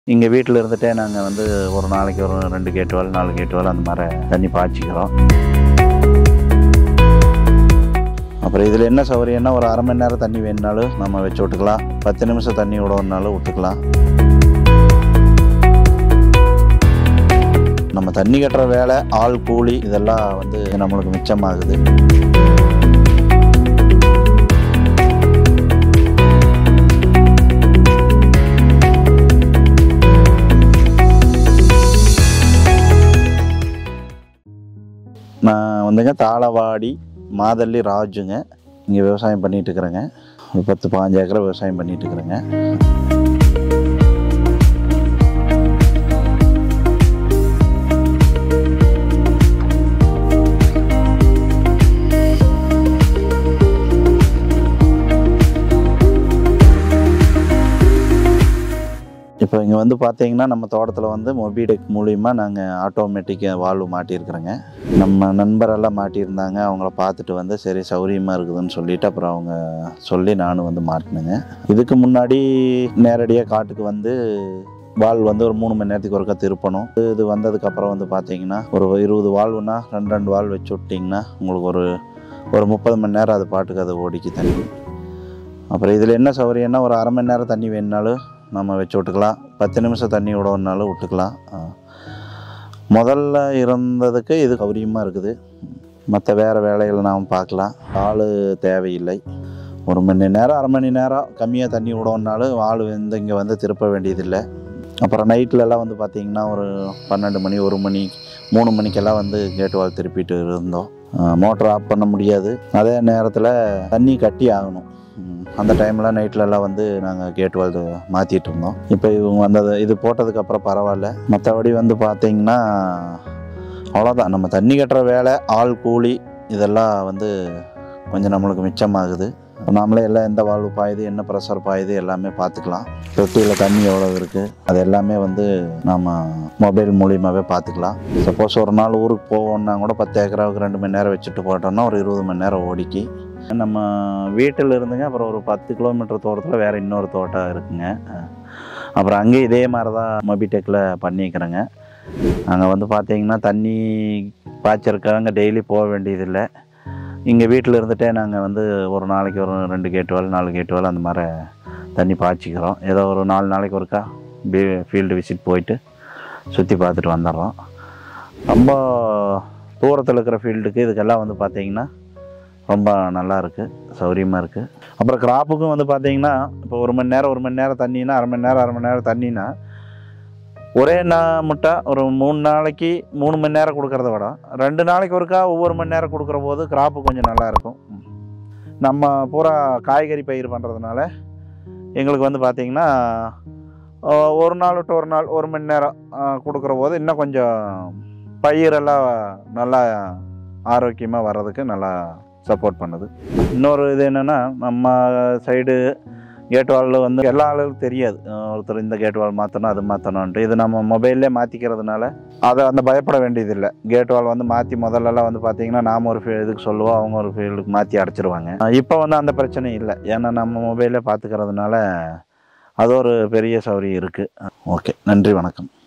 இங்கே வீட்டில் இருந்துகிட்டே நாங்கள் வந்து ஒரு நாளைக்கு ஒரு ரெண்டு கேட்டு வால் நாலு கேட்டு வால் அந்த மாதிரி தண்ணி பாய்ச்சிக்கிறோம் அப்புறம் இதில் என்ன சௌகரியம்னா ஒரு அரை மணி நேரம் தண்ணி வேணுனாலும் நம்ம வச்சு விட்டுக்கலாம் பத்து நிமிஷம் தண்ணி விடணுனாலும் விட்டுக்கலாம் நம்ம தண்ணி கட்டுற வேலை ஆள் கூலி இதெல்லாம் வந்து நம்மளுக்கு மிச்சமாகுது நான் வந்துங்க தாளவாடி மாதள்ளி ராஜுங்க இங்கே விவசாயம் பண்ணிட்டு இருக்கிறேங்க ஒரு பத்து பாஞ்சு ஏக்கரை விவசாயம் பண்ணிட்டு இருக்கிறேங்க இப்போ இங்கே வந்து பார்த்தீங்கன்னா நம்ம தோட்டத்தில் வந்து மொபிடெக் மூலிமா நாங்கள் ஆட்டோமேட்டிக் வால்வு மாட்டியிருக்கிறோங்க நம்ம நண்பரெல்லாம் மாட்டியிருந்தாங்க அவங்கள பார்த்துட்டு வந்து சரி சௌரியமாக இருக்குதுன்னு சொல்லிட்டு அப்புறம் அவங்க சொல்லி நானும் வந்து மாட்டினேங்க இதுக்கு முன்னாடி நேரடியாக காட்டுக்கு வந்து வால் வந்து ஒரு மூணு மணி நேரத்துக்கு ஒருக்கா திருப்பணும் இது வந்ததுக்கப்புறம் வந்து பார்த்தீங்கன்னா ஒரு இருபது வால்வுனா ரெண்டு ரெண்டு வால் வச்சு விட்டிங்கன்னா உங்களுக்கு ஒரு ஒரு முப்பது மணி நேரம் அது பாட்டுக்கு அது ஓடிக்கு தண்ணி அப்புறம் இதில் என்ன சௌகரியம்னா ஒரு அரை மணி நேரம் தண்ணி வேணுனாலும் நம்ம வச்சு விட்டுக்கலாம் பத்து நிமிஷம் தண்ணி விடணுனாலும் விட்டுக்கலாம் ஆ. முதல்ல இருந்ததுக்கு இது சௌரியமாக இருக்குது மற்ற வேறு வேலைகளை நாம் பார்க்கலாம் ஆள் தேவையில்லை ஒரு மணி நேரம் அரை மணி நேரம் கம்மியாக தண்ணி விடணுனாலும் ஆள் வந்து இங்கே வந்து திருப்ப வேண்டியதில்லை அப்புறம் நைட்லலாம் வந்து பார்த்திங்கன்னா ஒரு பன்னெண்டு மணி ஒரு மணி மூணு மணிக்கெல்லாம் வந்து கேட் வால் திருப்பிட்டு இருந்தோம் மோட்டர் ஆஃப் பண்ண முடியாது அதே நேரத்தில் தண்ணி கட்டி ஆகணும் ம், அந்த டைமில் நைட்லலாம் வந்து நாங்கள் கேட் வால் மாற்றிட்டு இருந்தோம் இப்போ இவங்க வந்தது இது போட்டதுக்கப்புறம் பரவாயில்ல மற்றபடி வந்து பார்த்தீங்கன்னா அவ்வளோதான் நம்ம தண்ணி கட்டுற வேலை ஆள் கூலி இதெல்லாம் வந்து கொஞ்சம் நம்மளுக்கு மிச்சமாகுது நாமளே எல்லாம் எந்த வாழ்வு பாயுது என்ன ப்ரெஷர் பாயுது எல்லாமே பார்த்துக்கலாம் தொட்டியில் தண்ணி எவ்வளோ இருக்குது அது எல்லாமே வந்து நம்ம மொபைல் மூலியமாகவே பார்த்துக்கலாம் சப்போஸ் ஒரு நாள் ஊருக்கு போவோம்னா கூட பத்து ஏக்கராவுக்கு ரெண்டு மணி நேரம் வச்சுட்டு போட்டோம்னா ஒரு இருபது மணி நேரம் ஓடிக்கி நம்ம வீட்டில் இருந்துங்க அப்புறம் ஒரு பத்து கிலோமீட்டர் தூரத்தில் வேறு இன்னொரு தோட்டம் இருக்குங்க அப்புறம் அங்கேயும் இதே மாதிரி தான் மொபிடெக்கில் பண்ணிக்கிறேங்க அங்கே வந்து பார்த்தீங்கன்னா தண்ணி பாய்ச்சறக்காங்க டெய்லி போக வேண்டியதில்லை இங்கே வீட்டில் இருந்துகிட்டே நாங்கள் வந்து ஒரு நாளைக்கு ஒரு ரெண்டு கேட்டு வால் நாலு கேட்டு வால் அந்த மாதிரி தண்ணி பாய்ச்சிக்கிறோம் ஏதோ ஒரு நாலு நாளைக்கு ஒருக்கா பீ ஃபீல்டு விசிட் போயிட்டு சுற்றி பார்த்துட்டு வந்துடுறோம் ரொம்ப தூரத்தில் இருக்கிற ஃபீல்டுக்கு இதுக்கெல்லாம் வந்து பார்த்தீங்கன்னா ரொம்ப நல்லா இருக்குது சௌரியமாக இருக்குது அப்புறம் கிராப்புக்கும் வந்து பார்த்தீங்கன்னா இப்போ ஒரு மணி நேரம் ஒரு மணி நேரம் தண்ணினா அரை மணி நேரம் அரை மணி நேரம் தண்ணினா ஒரே நான் முட்டை ஒரு மூணு நாளைக்கு மூணு மணி நேரம் கொடுக்கறத விட ரெண்டு நாளைக்கு ஒருக்கா ஒவ்வொரு மணி நேரம் கொடுக்குற போது கிராப்பு கொஞ்சம் நல்லா இருக்கும் நம்ம பூரா காய்கறி பயிர் பண்ணுறதுனால எங்களுக்கு வந்து பார்த்திங்கன்னா அஹ், ஒரு நாள் விட்டு ஒரு நாள் ஒரு மணி நேரம் அஹ், கொடுக்குற போது இன்னும் கொஞ்சம் பயிரெல்லாம் நல்லா ஆரோக்கியமாக வர்றதுக்கு நல்லா சப்போர்ட் பண்ணுது இன்னொரு இது என்னென்னா நம்ம சைடு கேட் வாலில் வந்து எல்லா ஆளுகளுக்கும் தெரியாது அஹ் ஒருத்தர் இந்த கேட் வால் மாற்றணும் அது மாற்றணுன்ட்டு இது நம்ம மொபைல்லே மாற்றிக்கிறதுனால அதை அந்த பயப்பட வேண்டியதில்லை கேட் வால் வந்து மாற்றி முதல்லலாம் வந்து பார்த்தீங்கன்னா நாம் ஒரு ஃபீ- இதுக்கு சொல்லுவோம் அவங்க ஒரு ஃபீல்டுக்கு மாற்றி அடைச்சிருவாங்க இப்போ வந்து அந்த பிரச்சனை இல்லை ஏன்னா நம்ம மொபைல்லே பார்த்துக்கிறதுனால அது ஒரு பெரிய சௌகரியம் இருக்குது ஓகே நன்றி வணக்கம்